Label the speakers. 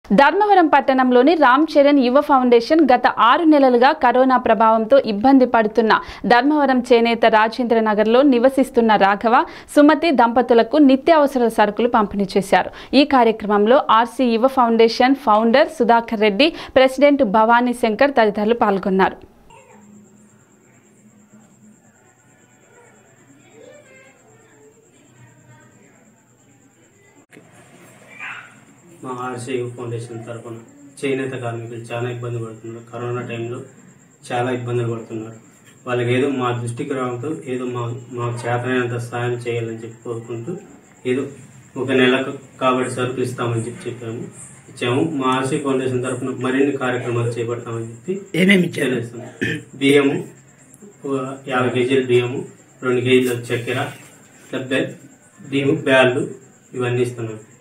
Speaker 1: ధర్మవరం పట్టణంలోని రామ్ చరణ్ యువ ఫౌండేషన్ గత ఆరు నెలలుగా కరోనా ప్రభావంతో ఇబ్బంది పడుతున్న ధర్మవరం చేనేత రాజేంద్ర నగర్లో నివసిస్తున్న రాఘవ సుమతి దంపతులకు నిత్యావసర సరుకులు పంపిణీ చేశారు ఈ కార్యక్రమంలో RC Yuva foundation founder Sudhakar Reddy president Bhavani Shankar తదితరులు పాల్గొన్నారు
Speaker 2: మా ఆర్సీ ఫౌండేషన్ తరఫున చేనేత కార్మికులు చాలా ఇబ్బంది పడుతున్నారు కరోనా టైంలో చాలా ఇబ్బందులు పడుతున్నారు వాళ్ళకి ఏదో మా దృష్టికి రావడంతో ఏదో మా మా చేతనైనంత సాయం చేయాలని చెప్పి కోరుకుంటూ ఏదో ఒక నెలకు కాబట్టి సరుకులు ఇస్తామని చెప్పి చెప్పాము ఇచ్చాము మా ఆర్సీ ఫౌండేషన్ తరఫున మరిన్ని కార్యక్రమాలు చేపడతామని చెప్పి
Speaker 3: ఏమేమి ఇచ్చారు
Speaker 2: తెలియజేస్తున్నాం బియ్యము ఒక యాభై కేజీలు బియ్యము రెండు కేజీల చక్కెర డెబ్బై బియ్యము బ్యాళ్ళు ఇవన్నీ ఇస్తున్నాం